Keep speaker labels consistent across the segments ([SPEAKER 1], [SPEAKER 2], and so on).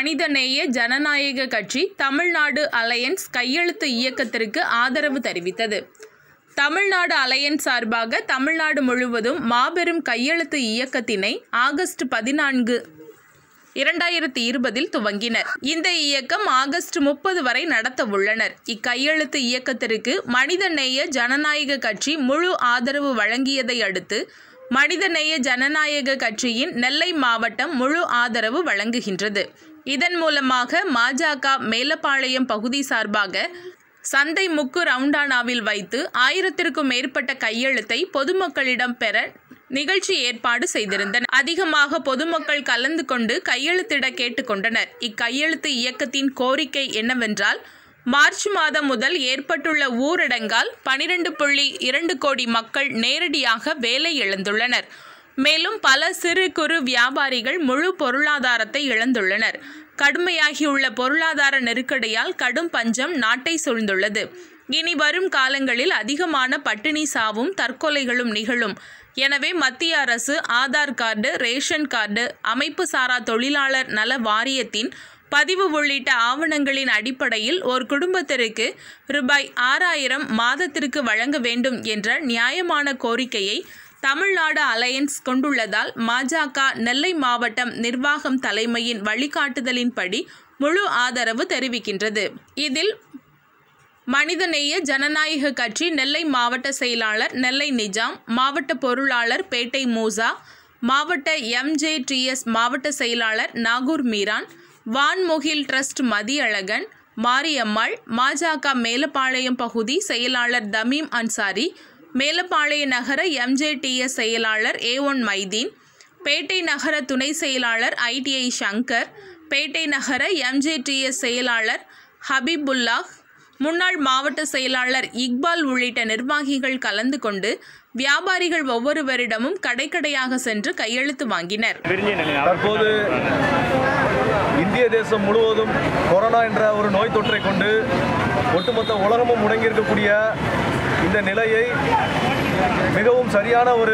[SPEAKER 1] மனிதநேய ஜனநாயக கட்சி தமிழ்நாடு அலையன்ஸ் கையெழுத்து இயக்கத்திற்கு ஆதரவு தெரிவித்தது தமிழ்நாடு அலையன்ஸ் சார்பாக தமிழ்நாடு முழுவதும் மாபெரும் கையெழுத்து இயக்கத்தினை ஆகஸ்ட் பதினான்கு இரண்டாயிரத்தி இருபதில் துவங்கினர் இந்த இயக்கம் ஆகஸ்ட் முப்பது வரை நடத்த உள்ளனர் இக்கையெழுத்து இயக்கத்திற்கு மனிதநேய ஜனநாயக கட்சி முழு ஆதரவு வழங்கியதை அடுத்து மனிதநேய ஜனநாயக கட்சியின் நெல்லை மாவட்டம் முழு ஆதரவு வழங்குகின்றது இதன் மூலமாக பாஜக மேலப்பாளையம் பகுதி சார்பாக சந்தை முக்கு ரவுண்டானாவில் வைத்து ஆயிரத்திற்கும் மேற்பட்ட கையெழுத்தை பொதுமக்களிடம் பெற நிகழ்ச்சி ஏற்பாடு செய்திருந்தனர் அதிகமாக பொதுமக்கள் கலந்து கொண்டு கையெழுத்திட கேட்டுக்கொண்டனர் இக்கையெழுத்து இயக்கத்தின் கோரிக்கை என்னவென்றால் மார்ச் மாதம் முதல் ஏற்பட்டுள்ள ஊரடங்கால் பனிரெண்டு புள்ளி இரண்டு கோடி மக்கள் நேரடியாக வேலை இழந்துள்ளனர் மேலும் பல சிறு குறு வியாபாரிகள் முழு பொருளாதாரத்தை இழந்துள்ளனர் கடுமையாகியுள்ள பொருளாதார நெருக்கடியால் கடும் பஞ்சம் நாட்டை சூழ்ந்துள்ளது இனி வரும் காலங்களில் அதிகமான பட்டினி சாவும் தற்கொலைகளும் நிகழும் எனவே மத்திய அரசு ஆதார் கார்டு ரேஷன் கார்டு அமைப்பு சாரா தொழிலாளர் நல வாரியத்தின் பதிவு உள்ளிட்ட ஆவணங்களின் அடிப்படையில் ஒரு குடும்பத்திற்கு ரூபாய் ஆறாயிரம் மாதத்திற்கு வழங்க வேண்டும் என்ற நியாயமான கோரிக்கையை தமிழ்நாடு அலையன்ஸ் கொண்டுள்ளதால் பாஜக நெல்லை மாவட்டம் நிர்வாகம் தலைமையின் வழிகாட்டுதலின்படி முழு ஆதரவு தெரிவிக்கின்றது இதில் மனிதநேய ஜனநாயக கட்சி நெல்லை மாவட்ட செயலாளர் நெல்லை நிஜாம் மாவட்ட பொருளாளர் பேட்டை மூசா மாவட்ட எம்ஜேடிஎஸ் மாவட்ட செயலாளர் நாகூர் மீரான் வான்முகில் ட்ரஸ்ட் மதியழகன் மாரியம்மாள் பாஜக மேலப்பாளையம் பகுதி செயலாளர் தமீம் அன்சாரி மேலப்பாளைய நகர எம்ஜேடிஎஸ் செயலாளர் ஏ ஒன் மைதீன் பேட்டை நகர துணை செயலாளர் ஐடிஐ சங்கர் பேட்டை நகர எம்ஜேடிஎஸ் செயலாளர் ஹபீபுல்லாஹ் முன்னாள் மாவட்ட செயலாளர் இக்பால் உள்ளிட்ட நிர்வாகிகள் கலந்து கொண்டு வியாபாரிகள் ஒவ்வொருவரிடமும் கடைக்கடையாக சென்று கையெழுத்து வாங்கினர்
[SPEAKER 2] தற்போது இந்திய தேசம் முழுவதும் கொரோனா என்ற ஒரு நோய் தொற்றை கொண்டு ஒட்டுமொத்த உலகமும் முடங்கியிருக்கக்கூடிய இந்த நிலையை மிகவும் சரியான ஒரு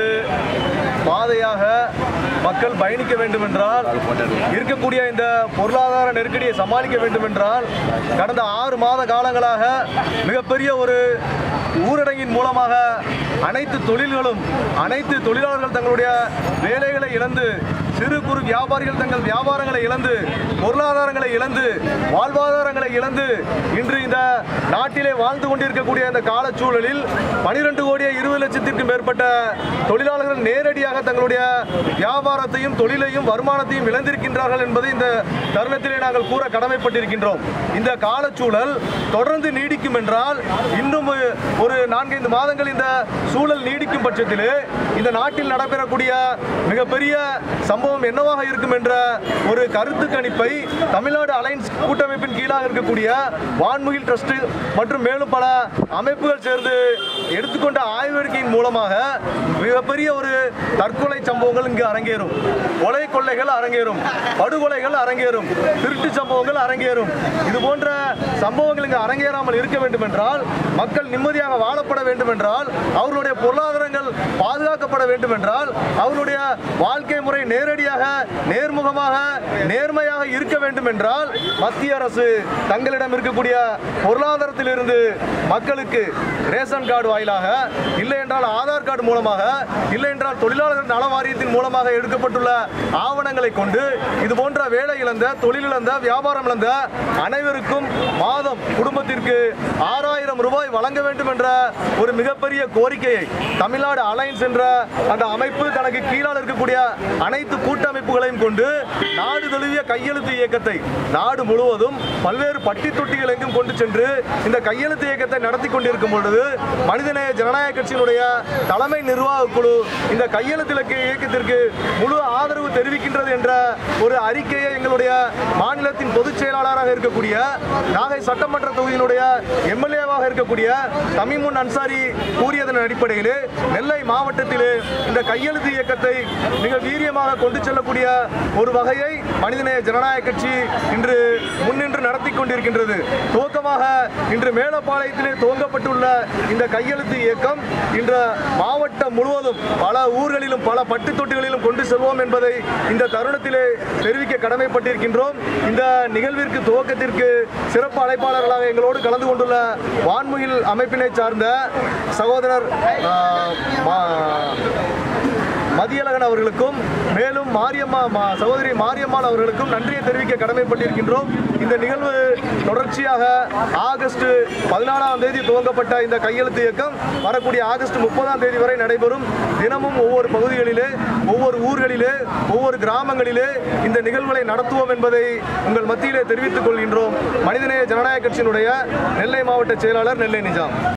[SPEAKER 2] பாதையாக மக்கள் பயணிக்க வேண்டும் என்றால் இருக்கக்கூடிய இந்த பொருளாதார நெருக்கடியை சமாளிக்க வேண்டும் என்றால் கடந்த ஆறு மாத காலங்களாக மிகப்பெரிய ஒரு ஊரடங்கின் மூலமாக அனைத்து தொழில்களும் அனைத்து தொழிலாளர்கள் தங்களுடைய வேலைகளை இழந்து சிறு குறு வியாபாரிகள் தங்கள் வியாபாரங்களை இழந்து பொருளாதாரங்களை இழந்து வாழ்வாதாரங்களை இழந்து இன்று இந்த நாட்டிலே வாழ்ந்து கொண்டிருக்கக்கூடிய இந்த காலச்சூழலில் பனிரெண்டு கோடியே இருபது லட்சத்திற்கும் மேற்பட்ட தொழிலாளர்கள் நேரடியாக தங்களுடைய வியாபாரத்தையும் தொழிலையும் வருமானத்தையும் இழந்திருக்கின்றார்கள் என்பதை இந்த தருணத்திலே நாங்கள் கூற கடமைப்பட்டிருக்கின்றோம் இந்த காலச்சூழல் தொடர்ந்து நீடிக்கும் என்றால் இன்னும் ஒரு நான்கைந்து மாதங்கள் இந்த சூழல் நீடிக்கும் பட்சத்திலே இந்த நாட்டில் நடைபெறக்கூடிய மிகப்பெரிய சம்பவம் என்னவாக இருக்கும் என்ற ஒரு கருத்து கணிப்பை தமிழ்நாடு அலைன்ஸ் கூட்டமைப்பின் கீழாக இருக்கக்கூடிய வான்முகில் ட்ரஸ்ட் மற்றும் மேலும் பல அமைப்புகள் சேர்ந்து எடுத்துக்கொண்ட ஆய்வறிக்கையின் மூலமாக மிகப்பெரிய ஒரு தற்கொலை சம்பவங்கள் இங்கு அரங்கேறும் கொலை கொள்ளைகள் அரங்கேறும் படுகொலைகள் அரங்கேறும் திருட்டு சம்பவங்கள் அரங்கேறும் இது போன்ற சம்பவங்கள் இங்கு அரங்கேறாமல் இருக்க வேண்டும் என்றால் மக்கள் நிம்மதியாக வாழப்பட வேண்டும் என்றால் அவர்களுடைய பொருளாதாரங்கள் பாதுகாக்கப்பட வேண்டும் என்றால் அவர்களுடைய வாழ்க்கை முறை நேரடியாக நேர்முகமாக நேர்மையாக இருக்க வேண்டும் என்றால் மத்திய அரசு தங்களிடம் இருக்கக்கூடிய பொருளாதாரத்திலிருந்து மக்களுக்கு ரேஷன் கார்டு வாயிலாக இல்லை என்றால் ஆதார் கார்டு மூலமாக இல்லை என்றால் தொழிலாளர்கள் நல வாரியத்தின் மூலமாக எடுக்கப்பட்டுள்ள ஆவணங்களை கொண்டு இது போன்ற வேலை இழந்த தொழில் இழந்த வியாபாரம் இழந்த அனைவருக்கும் மாதம் குடும்பத்திற்கு ஆறாயிரம் ரூபாய் வழங்க வேண்டும் என்ற ஒரு மிகப்பெரிய கோரிக்கையை தமிழ்நாடு அலைன்ஸ் என்ற அந்த அமைப்பு தனக்கு கீழால் இருக்கக்கூடிய அனைத்து கூட்டமைப்புகளையும் கொண்டு நாடு தழுவிய கையெழுத்து இயக்கத்தை நாடு முழுவதும் பல்வேறு பட்டி தொட்டிகள் எங்கும் கொண்டு சென்று இந்த கையெழுத்து இயக்கத்தை நடத்தி கொண்டிருக்கும் பொழுது மனிதநேய ஜனநாயக கட்சியினுடைய தலைமை நிர்வாக குழு இந்த கையெழுத்து இலக்கு இயக்கத்திற்கு முழு ஆதரவு தெரிவிக்கின்றது என்ற ஒரு அறிக்கையை எங்களுடைய மாநிலத்தின் பொதுச் செயலாளராக இருக்கக்கூடிய நாகை சட்டமன்ற தொகுதியினுடைய எம்எல்ஏவாக இருக்கக்கூடிய தமிமுன் அன்சாரி கூறியதன் அடிப்படையில் நெல்லை மாவட்டத்திலே இந்த கையெழுத்து இயக்கத்தை மிக வீரியமாக கொண்டு செல்லக்கூடிய ஒரு வகையை மனிதநேய ஜனநாயக கட்சி இன்று முன்னின்று நடத்தி கொண்டிருக்கின்றது துவக்கமாக இன்று மேலப்பாளையத்திலே துவங்கப்பட்டுள்ள இந்த கையெழுத்து இயக்கம் இன்று மாவட்டம் முழுவதும் பல ஊர்களிலும் பல பட்டு தொட்டிகளிலும் கொண்டு செல்வோம் என்பதை இந்த தருணத்திலே தெரிவிக்க கடமைப்பட்டிருக்கின்றோம் இந்த நிகழ்விற்கு துவக்கத்திற்கு சிறப்பு அழைப்பாளர்களாக எங்களோடு கலந்து கொண்டுள்ள வான்முகில் அமைப்பினை சார்ந்த சகோதரர் ஆ, மா- மதியழகன் அவர்களுக்கும் மேலும் மாரியம்மா மா- சகோதரி மாரியம்மாள் அவர்களுக்கும் நன்றியை தெரிவிக்க கடமைப்பட்டிருக்கின்றோம் இந்த நிகழ்வு தொடர்ச்சியாக ஆகஸ்ட் பதினாலாம் தேதி துவங்கப்பட்ட இந்த கையெழுத்து இயக்கம் வரக்கூடிய ஆகஸ்ட் முப்பதாம் தேதி வரை நடைபெறும் தினமும் ஒவ்வொரு பகுதிகளிலே ஒவ்வொரு ஊர்களிலே ஒவ்வொரு கிராமங்களிலே இந்த நிகழ்வுகளை நடத்துவோம் என்பதை உங்கள் மத்தியிலே தெரிவித்துக் கொள்கின்றோம் மனிதநேய ஜனநாயக கட்சியினுடைய நெல்லை மாவட்ட செயலாளர் நெல்லை நிஜாம்